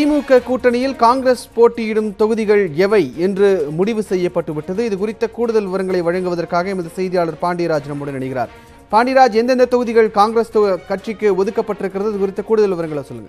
திமுக கூட்டணியில் காங்கிரஸ் போட்டியிடும் தொகுதிகள் எவை என்று முடிவு செய்யப்பட்டு விட்டது இது குறித்த கூடுதல் விவரங்களை வழங்குவதற்காக எமது செய்தியாளர் பாண்டியராஜ் நம்முடன் இணைகிறார் பாண்டியராஜ் எந்தெந்த தொகுதிகள் காங்கிரஸ் தொ- கட்சிக்கு ஒதுக்கப்பட்டிருக்கிறது இது குறித்த கூடுதல் விவரங்களை சொல்லுங்க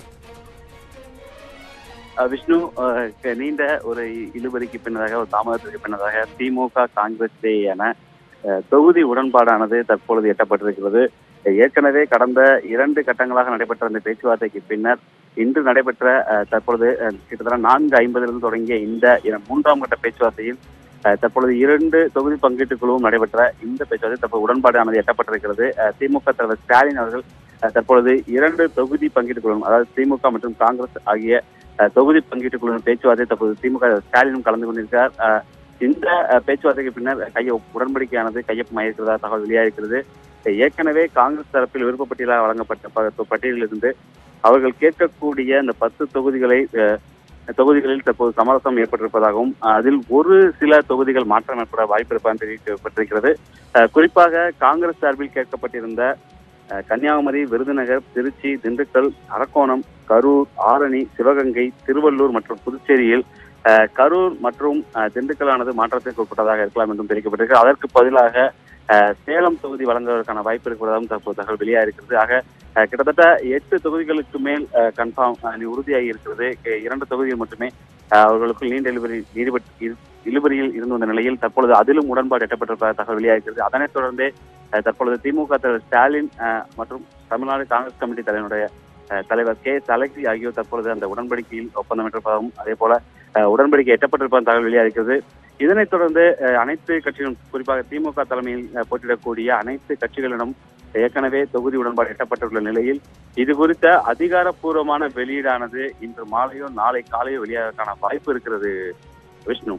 அஹ் விஷ்ணு அஹ் க- நீண்ட ஒரு இழுபறிக்கு பின்னதாக ஒரு தாமதத்திற்கு பின்னதாக திமுக காங்கிரஸ் இடையேயான அஹ், தொகுதி உடன்பாடானது தற்பொழுது எட்டப்பட்டிருக்கிறது ஏற்கனவே கடந்த இரண்டு கட்டங்களாக நடைபெற்ற அந்த பேச்சுவார்த்தைக்கு பின்னர் இன்று நடைபெற்ற அஹ், தற்பொழுது அஹ், கிட்டத்தட்ட நான்கு ஐம்பதிலிருந்து தொடங்கிய இந்த இர- மூன்றாம் கட்ட பேச்சுவார்த்தையில் அஹ், தற்பொழுது இரண்டு தொகுதி பங்கீட்டுக் குழுவும் நடைபெற்ற இந்த பேச்சுவார்த்தை தற்போது உடன்பாடானது எட்டப்பட்டிருக்கிறது அஹ், திமுக தலைவர் ஸ்டாலின் அவர்கள் அஹ், தற்பொழுது இரண்டு தொகுதி பங்கீட்டுக் குழுவும் அதாவது திமுக மற்றும் காங்கிரஸ் ஆகிய அஹ், தொகுதி பங்கீட்டுக் குழு பேச்சுவார்த்தை தற்போது திமுக ஸ்டாலினும் கலந்து கொண்டிருக்கிறார் அஹ், இந்த அஹ், பேச்சுவார்த்தைக்கு பின்னர் கைய உடன்படிக்கையானது கையொப்பமாயிருக்கிறதா தகவல் வெளியாகிறது ஏற்கனவே காங்கிரஸ் தரப்பில் விருப்பப்பட்டியலாக வழங்கப்பட்ட ப- பட்டியலிலிருந்து அவர்கள் கேட்கக்கூடிய இந்த பத்து தொகுதிகளை அஹ், தொகுதிகளில் தற்போது சமரசம் ஏற்பட்டிருப்பதாகவும் அதில் ஒரு சில தொகுதிகள் மாற்றம் ஏற்பட வாய்ப்பு இருப்பதாக தெரிவிக்கப்பட்டிருக்கிறது அஹ், குறிப்பாக காங்கிரஸ் சார்பில் கேட்கப்பட்டிருந்த அஹ், கன்னியாகுமரி விருதுநகர் திருச்சி திண்டுக்கல் அரக்கோணம் கரூர் ஆரணி சிவகங்கை திருவள்ளூர் மற்றும் புதுச்சேரியில் அஹ், கரூர் மற்றும் அஹ், திண்டுக்கல்லானது மாற்றத்திற்கு உட்பட்டதாக இருக்கலாம் என்றும் தெரிவிக்கப்பட்டிருக்கு அதற்கு பதிலாக அஹ், சேலம் தொகுதி வழங்குவதற்கான வாய்ப்பு இருப்பதாகவும் தற்போது தகவல் வெளியாக இருக்கிறது ஆக அஹ், கிட்டத்தட்ட எட்டு தொகுதிகளுக்கு மேல் கன்ஃபார்ம் உறுதியாகி இருக்கிறது கே- இரண்டு தொகுதிகள் மட்டுமே அஹ், அவர்களுக்குள் நீண்ட இழுபறி நீதிபட் இரு- இழுபறியில் இருந்து வந்த நிலையில் தற்பொழுது அதிலும் உடன்பாடு எட்டப்பட்டிருப்பதாக தகவல் வெளியாகிறது அதனைத் தொடர்ந்து அஹ், தற்பொழுது திமுக தலைவர் ஸ்டாலின் அஹ், மற்றும் தமிழ்நாடு காங்கிரஸ் கமிட்டி தலைவருடைய அஹ், தலைவர் கே தலகி ஆகியோர் தற்பொழுது அந்த உடன்படிக்கையில் ஒப்பந்தமிட்டிருப்பதாகவும் அதே போல அஹ், உடன்படிக்கை எட்டப்பட்டிருப்பதாக தகவல் வெளியாகிறது இதனைத் தொடர்ந்து அஹ், அனைத்து கட்சிகளும் குறிப்பாக திமுக தலைமையில் அஹ், போட்டியிடக்கூடிய அனைத்து கட்சிகளிடம் ஏற்கனவே தொகுதி உடன்பாடு எட்டப்பட்டுள்ள நிலையில் இது குறித்த அதிகாரப்பூர்வமான வெளியீடானது இன்று மாலையோ நாளை காலையோ வெளியாவதற்கான வாய்ப்பு இருக்கிறது விஷ்ணு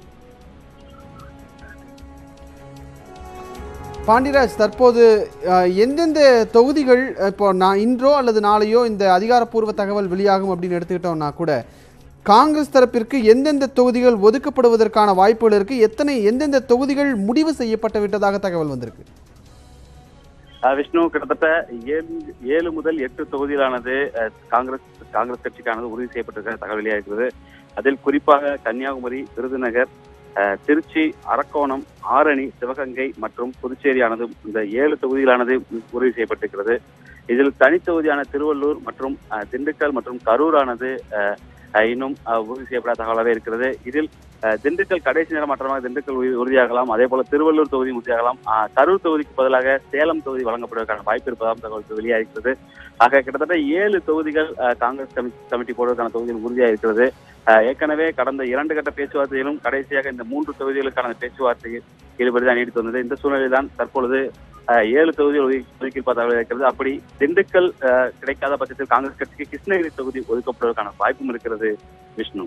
பாண்டியராஜ் தற்போது அஹ், எந்தெந்த தொகுதிகள் இப்போ நான் இன்றோ அல்லது நாளையோ இந்த அதிகாரப்பூர்வ தகவல் வெளியாகும் அப்படின்னு எடுத்துக்கிட்டோம்னா கூட காங்கிரஸ் தரப்பிற்கு எந்தெந்த தொகுதிகள் ஒதுக்கப்படுவதற்கான வாய்ப்புகள் இருக்கு எத்தனை எந்தெந்த தொகுதிகள் முடிவு செய்யப்பட்டு விட்டதாக தகவல் வந்திருக்கு அஹ் விஷ்ணு கிட்டத்தட்ட ஏழு ஏழு முதல் எட்டு தொகுதிகளானது அஹ், காங்கிரஸ் காங்கிரஸ் கட்சிக்கானது உறுதி செய்யப்பட்டிருக்கிற தகவல் வெளியாகிறது அதில் குறிப்பாக கன்னியாகுமரி விருதுநகர் அஹ், திருச்சி அரக்கோணம் ஆரணி சிவகங்கை மற்றும் புதுச்சேரியானது இந்த ஏழு தொகுதிகளானது உறுதி செய்யப்பட்டிருக்கிறது இதில் தனித்தொகுதியான திருவள்ளூர் மற்றும் அஹ், திண்டுக்கல் மற்றும் கரூரானது அஹ், அஹ், இன்னும் அஹ், உறுதி செய்யப்படாத தகவலாகவே இருக்கிறது இதில் அஹ், திண்டுக்கல் கடைசி நேரம் மாற்றமாக திண்டுக்கல் உறுதி- உறுதியாகலாம் அதே போல திருவள்ளூர் தொகுதி உறுதியாகலாம் அஹ், கரூர் தொகுதிக்கு பதிலாக சேலம் தொகுதி வழங்கப்படுவதற்கான வாய்ப்பு இருப்பதாகவும் தகவல் வெளியாகிறது ஆக கிட்டத்தட்ட ஏழு தொகுதிகள் அஹ், காங்கிரஸ் கமி- கமிட்டி போடுவதற்கான தொகுதிகள் உறுதியாக இருக்கிறது அஹ், ஏற்கனவே கடந்த இரண்டு கட்ட பேச்சுவார்த்தையிலும் கடைசியாக இந்த மூன்று தொகுதிகளுக்கான பேச்சுவார்த்தையில் ஈடுபடுதான் நீடித்து வந்தது இந்த சூழ்நிலையில் தான் தற்பொழுது அஹ், ஏழு தொகுதிகள் ஒதுக்கி ஒதுக்கியிருப்பதாக தகவல் இருக்கிறது அப்படி திண்டுக்கல் அஹ், கிடைக்காத பட்சத்தில் காங்கிரஸ் கட்சிக்கு கிருஷ்ணகிரி தொகுதி ஒதுக்கப்படுவதற்கான வாய்ப்பும் இருக்கிறது விஷ்ணு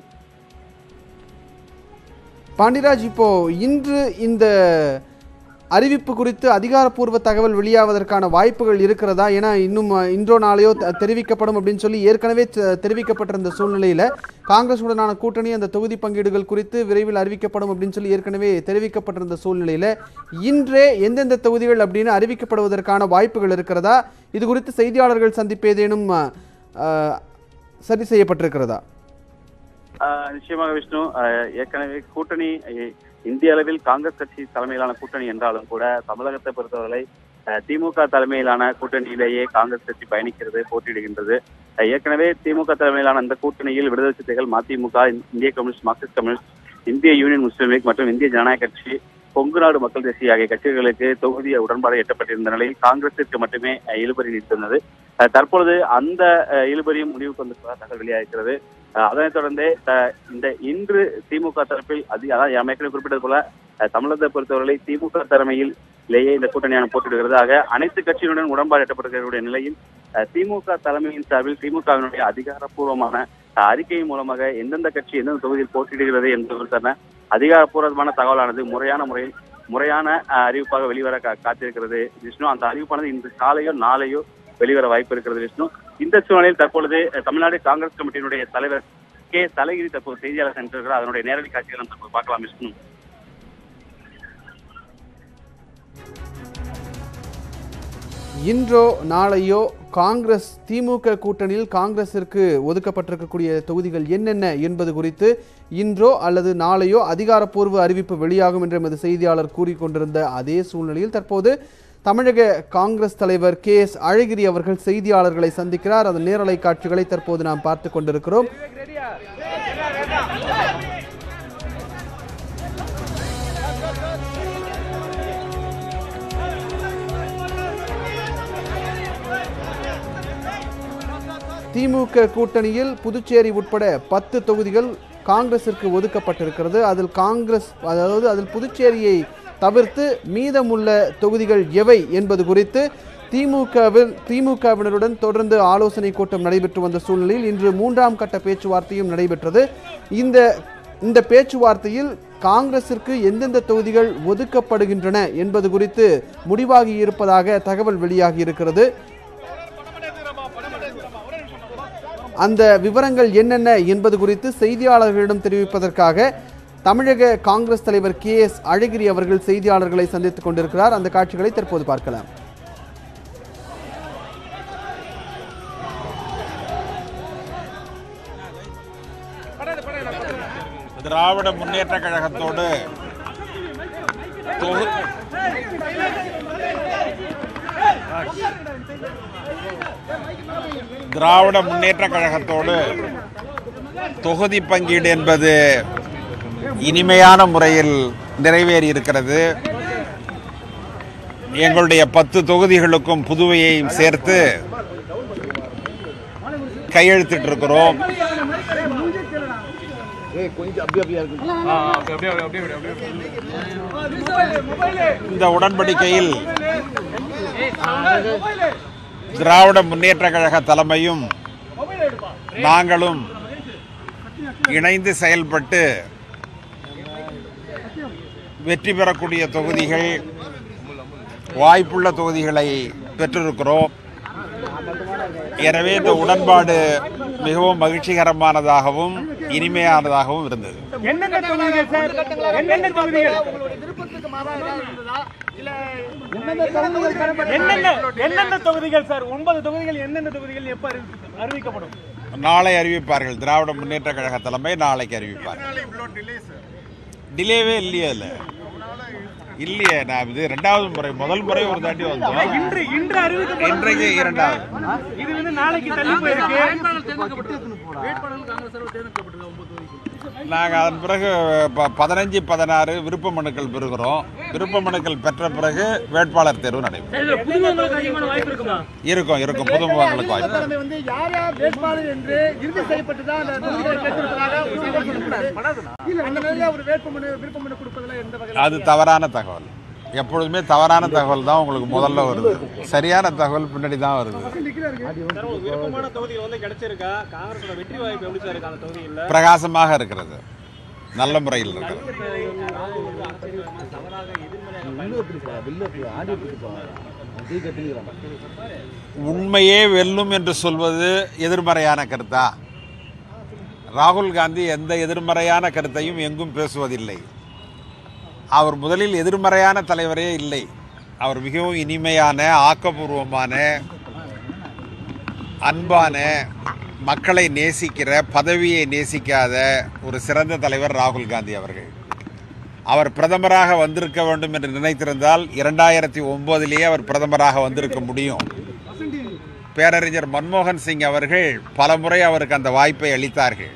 பாண்டியராஜ் இப்போ இன்று இந்த அறிவிப்பு குறித்து அதிகாரப்பூர்வ தகவல் வெளியாவதற்கான வாய்ப்புகள் இருக்கிறதா ஏன்னா இன்னும் அஹ், இன்றோ நாளையோ த- தெரிவிக்கப்படும் அப்படின்னு சொல்லி ஏற்கனவே தெ- தெரிவிக்கப்பட்டிருந்த சூழ்நிலையில காங்கிரஸ் உடனான கூட்டணி அந்த தொகுதி பங்கீடுகள் குறித்து விரைவில் அறிவிக்கப்படும் அப்படின்னு சொல்லி ஏற்கனவே தெரிவிக்கப்பட்டிருந்த சூழ்நிலையில இன்றே எந்தெந்த தொகுதிகள் அப்படின்னு அறிவிக்கப்படுவதற்கான வாய்ப்புகள் இருக்கிறதா இது குறித்து செய்தியாளர்கள் சந்திப்பு ஏதேனும் அஹ், அஹ், சரி செய்யப்பட்டிருக்கிறதா ஆஹ் நிச்சயமாக விஷ்ணு ஆஹ் ஏற்கனவே கூட்டணி அஹ் இந்திய அளவில் காங்கிரஸ் கட்சி தலைமையிலான கூட்டணி என்றாலும் கூட தமிழகத்தை பொறுத்தவரை ஆஹ் திமுக தலைமையிலான கூட்டணியிலேயே காங்கிரஸ் கட்சி பயணிக்கிறது போட்டியிடுகின்றது ஆஹ் ஏற்கனவே திமுக தலைமையிலான இந்த கூட்டணியில் விடுதலை சிறுத்தைகள் மதிமுக இந்திய கம்யூனிஸ்ட் மார்க்சிஸ்ட் கம்யூனிஸ்ட் இந்திய யூனியன் முஸ்லீம் லீக் மற்றும் இந்திய ஜனநாயக கட்சி கொங்கு நாடு மக்கள் தேசிய ஆகிய கட்சிகளுக்கு தொகுதி உடன்பாடு எட்டப்பட்டிருந்த நிலையில் காங்கிரசிற்கு மட்டுமே அஹ், இழுபறி நீடித்திருந்தது அஹ், தற்பொழுது அந்த அஹ், இழுபறியும் முடிவுக்கு வந்திருப்பதாக தகவல் வெளியாகிறது அஹ், அதனைத் தொடர்ந்து அஹ், இந்த இன்று திமுக தரப்பில் அதி அதாவது ஏற்கனவே குறிப்பிட்டது போல அஹ், தமிழகத்தை பொறுத்தவரை திமுக தலைமையிலேயே இந்த கூட்டணியான போட்டியிடுகிறது ஆக அனைத்து கட்சியினுடன் உடன்பாடு எட்டப்பட்டிருக்கக்கூடிய நிலையில் அஹ், திமுக தலைமையின் சார்பில் திமுகவினுடைய அதிகாரப்பூர்வமான அஹ், அறிக்கையின் மூலமாக எந்தெந்த கட்சி எந்தெந்த தொகுதியில் போட்டியிடுகிறது என்பது குறித்தான அதிகாரப்பூர்வமான தகவலானது முறையான முறையில் முறையான அஹ், அறிவிப்பாக வெளிவர கா- காத்திருக்கிறது விஷ்ணு அந்த அறிவிப்பானது இன்று காலையோ நாளையோ வெளிவர வாய்ப்பு இருக்கிறது விஷ்ணு இந்த சூழ்நிலையில் தற்பொழுது அஹ், தமிழ்நாடு காங்கிரஸ் கமிட்டியினுடைய தலைவர் கே தலைகிரி தற்போது செய்தியாளர் சென்றிருக்கிறார் அதனுடைய நேரடி காட்சிகளை நம்ம தற்போது பார்க்கலாம் விஷ்ணு இன்றோ நாளையோ காங்கிரஸ் திமுக கூட்டணியில் காங்கிரசிற்கு ஒதுக்கப்பட்டிருக்கக்கூடிய தொகுதிகள் என்னென்ன என்பது குறித்து இன்றோ அல்லது நாளையோ அதிகாரப்பூர்வ அறிவிப்பு வெளியாகும் என்று எமது செய்தியாளர் கூறிக்கொண்டிருந்த அதே சூழ்நிலையில் தற்போது தமிழக காங்கிரஸ் தலைவர் கே எஸ் அழகிரி அவர்கள் செய்தியாளர்களை சந்திக்கிறார் அதன் நேரலை காட்சிகளை தற்போது நாம் பார்த்து கொண்டிருக்கிறோம் திமுக கூட்டணியில் புதுச்சேரி உட்பட பத்து தொகுதிகள் காங்கிரசிற்கு ஒதுக்கப்பட்டிருக்கிறது அதில் காங்கிரஸ் அதாவது அதில் புதுச்சேரியை தவிர்த்து மீதமுள்ள தொகுதிகள் எவை என்பது குறித்து திமுகவில் திமுகவினருடன் தொடர்ந்து ஆலோசனை கூட்டம் நடைபெற்று வந்த சூழ்நிலையில் இன்று மூன்றாம் கட்ட பேச்சுவார்த்தையும் நடைபெற்றது இந்த இந்த பேச்சுவார்த்தையில் காங்கிரசிற்கு எந்தெந்த தொகுதிகள் ஒதுக்கப்படுகின்றன என்பது குறித்து முடிவாகி இருப்பதாக தகவல் வெளியாகி இருக்கிறது அந்த விவரங்கள் என்னென்ன என்பது குறித்து செய்தியாளர்களிடம் தெரிவிப்பதற்காக தமிழக காங்கிரஸ் தலைவர் கே எஸ் அழகிரி அவர்கள் செய்தியாளர்களை சந்தித்துக் கொண்டிருக்கிறார் அந்த காட்சிகளை தற்போது பார்க்கலாம் திராவிட முன்னேற்ற கழகத்தோடு தொகு- திராவிட முன்னேற்ற கழகத்தோடு தொகுதி பங்கீடு என்பது இனிமையான முறையில் நிறைவேறி இருக்கிறது எங்களுடைய பத்து தொகுதிகளுக்கும் புதுவையையும் சேர்த்து கையெழுத்திட்டு இருக்கிறோம் இந்த உடன்படிக்கையில் திராவிட முன்னேற்ற கழக தலைமையும் நாங்களும் இணைந்து செயல்பட்டு வெற்றி பெறக்கூடிய தொகுதிகள் வாய்ப்புள்ள தொகுதிகளை பெற்றிருக்கிறோம் எனவே இந்த உடன்பாடு மிகவும் மகிழ்ச்சிகரமானதாகவும் இனிமையானதாகவும் இருந்தது என்னென்ன தொகுதிகள் சார் என்னென்ன தொகுதிகள் என்னென்ன என்னென்ன தொகுதிகள் சார் ஒன்பது தொகுதிகள் எந்தெந்த தொகுதிகள் எப்ப அறிவி- அறிவிக்கப்படும் நாளை அறிவிப்பார்கள் திராவிட முன்னேற்ற கழக தலைமை நாளைக்கு அறிவிப்பார்கள் டிலேவே இல்லையே இல்ல இல்லையே நான் இது ரெண்டாவது முறை முதல் முறை ஒரு தாண்டி வந்தோம் இன்று இன்று அறிவிக்கப்படும் இன்றைக்கு இரண்டாவது இது வந்து நாளைக்கு தள்ளி போயிருக்கு நாங்கள் அதன் பிறகு ப- பதினஞ்சு பதினாறு விருப்ப மனுக்கள் பெறுகிறோம் விருப்ப மனுக்கள் பெற்ற பிறகு வேட்பாளர் தேர்வு நடைபெறும் புதுமுகங்களுக்கு அதிகமான வாய்ப்பு இருக்குமா இருக்கும் இருக்கும் புதுமுகங்களுக்கு வாய்ப்பு வந்து யார் யார் வேட்பாளர் என்று இறுதி செய்யப்பட்டு தான் அந்த தொகுதிகளை கேட்டிருப்பதாக ஒரு செய்தி சொல்லப்படுது. அந்த நிலையில ஒரு வேட்புமனு விருப்பமனு கொடுப்பதில் எந்த வகையில் அது தவறான தகவல் எப்பொழுதுமே தவறான தகவல் தான் உங்களுக்கு முதல்ல வருது சரியான தகவல் பின்னாடி தான் வருது ஒரு விருப்பமான தொகுதிகள் வந்து கிடைச்சிருக்கா காங்கிரஸோட வெற்றி வாய்ப்பு எப்படி சார் இருக்கு அந்த தொகுதியில் பிரகாசமாக இருக்கிறது நல்ல முறையில் இருக்கிறது உண்மையே வெல்லும் என்று சொல்வது எதிர்மறையான கருத்தா ராகுல் காந்தி எந்த எதிர்மறையான கருத்தையும் எங்கும் பேசுவதில்லை அவர் முதலில் எதிர்மறையான தலைவரே இல்லை அவர் மிகவும் இனிமையான ஆக்கப்பூர்வமான அன்பான மக்களை நேசிக்கிற பதவியை நேசிக்காத ஒரு சிறந்த தலைவர் ராகுல் காந்தி அவர்கள் அவர் பிரதமராக வந்திருக்க வேண்டும் என்று நினைத்திருந்தால் இரண்டாயிரத்தி ஒன்பதிலேயே அவர் பிரதமராக வந்திருக்க முடியும் பேரறிஞர் மன்மோகன் சிங் அவர்கள் பலமுறை அவருக்கு அந்த வாய்ப்பை அளித்தார்கள்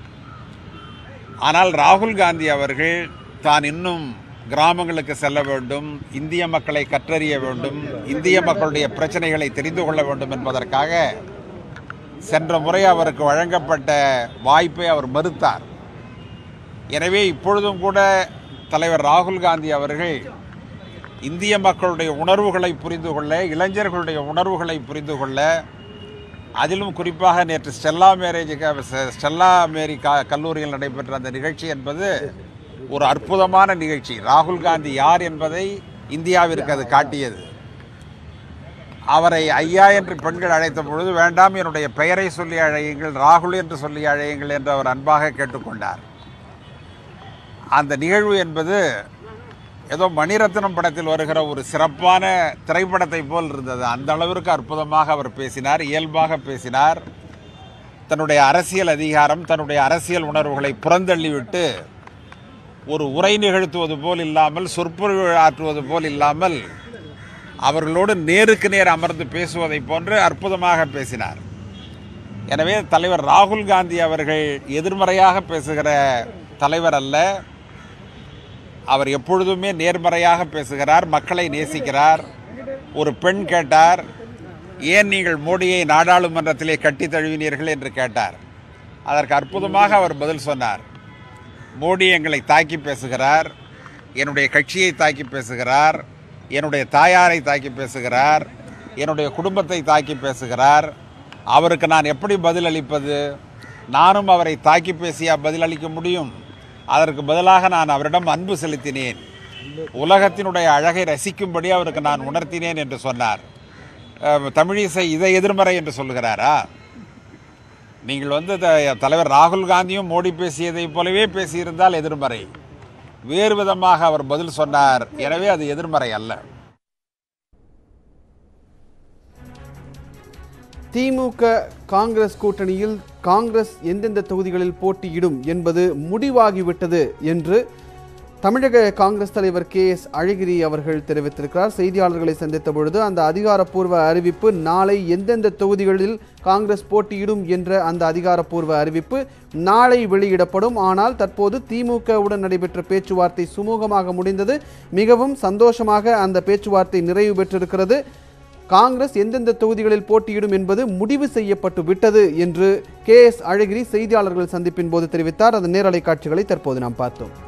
ஆனால் ராகுல் காந்தி அவர்கள் தான் இன்னும் கிராமங்களுக்கு செல்ல வேண்டும் இந்திய மக்களை கற்றறிய வேண்டும் இந்திய மக்களுடைய பிரச்சனைகளை தெரிந்து கொள்ள வேண்டும் என்பதற்காக சென்ற முறை அவருக்கு வழங்கப்பட்ட வாய்ப்பை அவர் மறுத்தார் எனவே இப்பொழுதும் கூட தலைவர் ராகுல் காந்தி அவர்கள் இந்திய மக்களுடைய உணர்வுகளை புரிந்து கொள்ள இளைஞர்களுடைய உணர்வுகளை புரிந்து கொள்ள அதிலும் குறிப்பாக நேற்று ஸ்டெல்லா மேரேஜ் ஸ்டெல்லா மேரி க கல்லூரியில் நடைபெற்ற அந்த நிகழ்ச்சி என்பது ஒரு அற்புதமான நிகழ்ச்சி ராகுல் காந்தி யார் என்பதை இந்தியாவிற்கு அது காட்டியது அவரை ஐயா என்று பெண்கள் அழைத்த பொழுது வேண்டாம் என்னுடைய பெயரை சொல்லி அழையுங்கள் ராகுல் என்று சொல்லி அழையுங்கள் என்று அவர் அன்பாக கேட்டுக்கொண்டார் அந்த நிகழ்வு என்பது ஏதோ மணிரத்னம் படத்தில் வருகிற ஒரு சிறப்பான திரைப்படத்தை போல் இருந்தது அந்த அளவிற்கு அற்புதமாக அவர் பேசினார் இயல்பாக பேசினார் தன்னுடைய அரசியல் அதிகாரம் தன்னுடைய அரசியல் உணர்வுகளை புறந்தள்ளிவிட்டு ஒரு உரை நிகழ்த்துவது போல் இல்லாமல் சொற்பொழிவு ஆற்றுவது போல் இல்லாமல் அவர்களோடு நேருக்கு நேர் அமர்ந்து பேசுவதை போன்று அற்புதமாக பேசினார் எனவே தலைவர் ராகுல் காந்தி அவர்கள் எதிர்மறையாக பேசுகிற தலைவர் அல்ல அவர் எப்பொழுதுமே நேர்மறையாக பேசுகிறார் மக்களை நேசிக்கிறார் ஒரு பெண் கேட்டார் ஏன் நீங்கள் மோடியை நாடாளுமன்றத்திலே கட்டி தழுவினீர்கள் என்று கேட்டார் அதற்கு அற்புதமாக அவர் பதில் சொன்னார் மோடி எங்களை தாக்கி பேசுகிறார் என்னுடைய கட்சியை தாக்கி பேசுகிறார் என்னுடைய தாயாரை தாக்கி பேசுகிறார் என்னுடைய குடும்பத்தை தாக்கி பேசுகிறார் அவருக்கு நான் எப்படி பதில் அளிப்பது நானும் அவரை தாக்கி பேசியா பதிலளிக்க முடியும் அதற்கு பதிலாக நான் அவரிடம் அன்பு செலுத்தினேன் உலகத்தினுடைய அழகை ரசிக்கும்படி அவருக்கு நான் உணர்த்தினேன் என்று சொன்னார் அஹ், தமிழிசை இதை எதிர்மறை என்று சொல்லுகிறாரா நீங்கள் வந்து த- தலைவர் ராகுல் காந்தியும் மோடி பேசியதைப் போலவே பேசியிருந்தால் எதிர்மறை வேறு விதமாக அவர் பதில் சொன்னார் எனவே அது எதிர்மறை அல்ல திமுக காங்கிரஸ் கூட்டணியில் காங்கிரஸ் எந்தெந்த தொகுதிகளில் போட்டியிடும் என்பது முடிவாகிவிட்டது என்று தமிழக காங்கிரஸ் தலைவர் கே எஸ் அழகிரி அவர்கள் தெரிவித்திருக்கிறார் செய்தியாளர்களை சந்தித்த பொழுது அந்த அதிகாரப்பூர்வ அறிவிப்பு நாளை எந்தெந்த தொகுதிகளில் காங்கிரஸ் போட்டியிடும் என்ற அந்த அதிகாரப்பூர்வ அறிவிப்பு நாளை வெளியிடப்படும் ஆனால் தற்போது திமுகவுடன் நடைபெற்ற பேச்சுவார்த்தை சுமூகமாக முடிந்தது மிகவும் சந்தோஷமாக அந்த பேச்சுவார்த்தை நிறைவு பெற்றிருக்கிறது காங்கிரஸ் எந்தெந்த தொகுதிகளில் போட்டியிடும் என்பது முடிவு செய்யப்பட்டு விட்டது என்று கே எஸ் அழகிரி செய்தியாளர்கள் சந்திப்பின் போது தெரிவித்தார் அந்த நேரலை காட்சிகளை தற்போது நாம் பார்த்தோம்